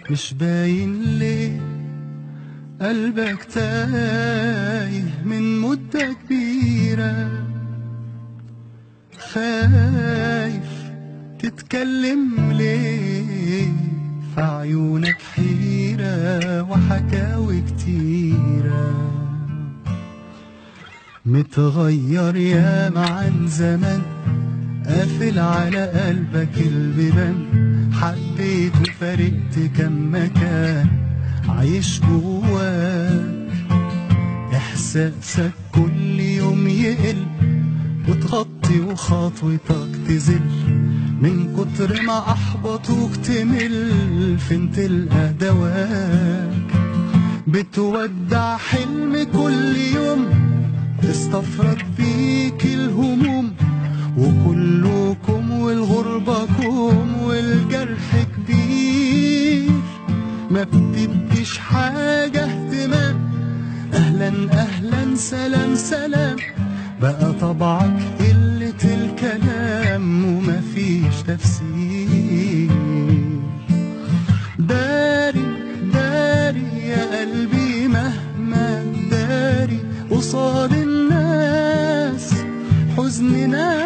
مش باين ليه قلبك تايه من مدة كبيرة خايف تتكلم ليه في عيونك حيرة وحكاوي كتيرة متغير ياما عن زمان قافل على قلبك البيبان حبيت وفارقت كم مكان عايش جواك احساسك كل يوم يقل وتغطي وخطوتك تزل من كتر ما احبطوك تمل فين تلقى دواك بتودع حلم كل يوم تستفرد بيك الهموم وكلكم والغربة كوم والجرح كبير ما بتديش حاجة اهتمام أهلا أهلا سلام سلام بقى طبعك قلة الكلام ومفيش تفسير داري داري يا قلبي مهما داري قصاد الناس حزننا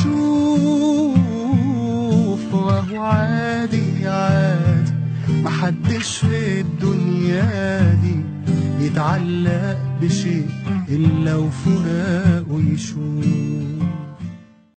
مكشوف وهو عادي عادي محدش في الدنيا دي يتعلق بشيء إلا وفراقه يشوف